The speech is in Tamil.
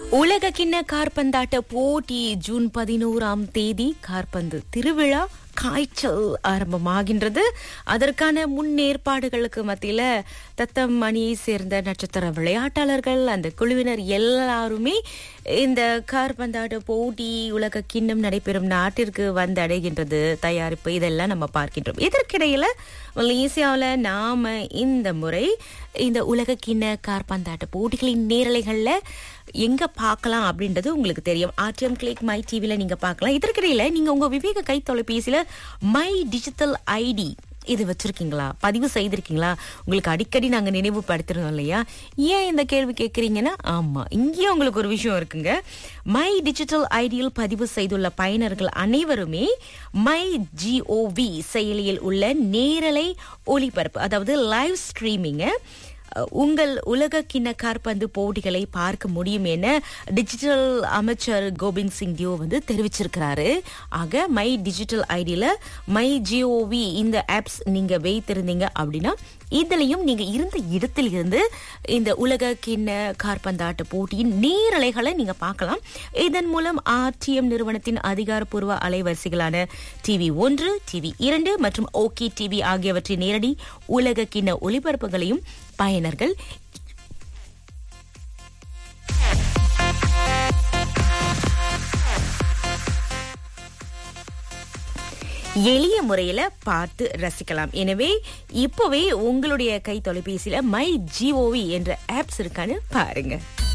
உலக கிண்ண கார்பந்தாட்ட போட்டி ஜூன் பதினோராம் தேதி கார்பந்து திருவிழா காய்ச்சல் ஆரம்பமாகின்றது அதற்கான முன்னேற்பாடுகளுக்கு மத்தியில தத்தம் அணியை சேர்ந்த நட்சத்திர விளையாட்டாளர்கள் அந்த குழுவினர் எல்லாருமே இந்த கார்பந்தாட்ட போட்டி உலக கிண்ணம் நடைபெறும் நாட்டிற்கு வந்தடைகின்றது தயாரிப்பு இதெல்லாம் நம்ம பார்க்கின்றோம் இதற்கிடையில மலேசியாவில் நாம இந்த முறை இந்த உலக கிண்ண கார்பந்தாட்ட போட்டிகளின் நேரலைகள்ல எங்க பார்க்கலாம் அப்படின்றது உங்களுக்கு தெரியும் ஆர்டிஎம் கிளிக் மை டிவில நீங்க பார்க்கலாம் இதற்கிடையில நீங்க உங்க விவேக கை தொலைபேசியில மை டிஜிட்டல் ஐடி இது வச்சிருக்கீங்களா பதிவு செய்திருக்கீங்களா உங்களுக்கு அடிக்கடி நாங்க நினைவுபடுத்துறோம் இல்லையா ஏன் இந்த கேள்வி கேட்குறீங்கன்னா ஆமா இங்கேயும் உங்களுக்கு ஒரு விஷயம் இருக்குங்க மை டிஜிட்டல் ஐடியில் பதிவு செய்துள்ள பயனர்கள் அனைவருமே மை ஜிஓவி செயலியில் உள்ள நேரலை ஒளிபரப்பு அதாவது லைவ் ஸ்ட்ரீமிங்க உங்கள் உலக கிண்ண கார்பந்து போட்டிகளை பார்க்க முடியும் என டிஜிட்டல் அமைச்சர் கோபிந்த் சிங் தியோ வந்து தெரிவிச்சிருக்கிறாரு ஆக மை டிஜிட்டல் ஐடியில மை ஜிஓவி இந்த ஆப்ஸ் நீங்க வைத்திருந்தீங்க அப்படின்னா இதுலயும் நீங்க இருந்த இடத்தில் இருந்து இந்த உலக கிண்ண கார்பந்தாட்ட போட்டியின் நேரலைகளை நீங்க பார்க்கலாம் இதன் மூலம் ஆர்டிஎம் நிறுவனத்தின் அதிகாரப்பூர்வ அலைவரிசைகளான டிவி ஒன்று டிவி இரண்டு மற்றும் ஓகே டிவி ஆகியவற்றின் நேரடி உலக கிண்ண ஒளிபரப்புகளையும் பயனர்கள் எளிய முறையில பார்த்து ரசிக்கலாம் எனவே இப்பவே உங்களுடைய கை தொலைபேசியில மை ஜிஓவி என்ற ஆப்ஸ் இருக்கான்னு பாருங்க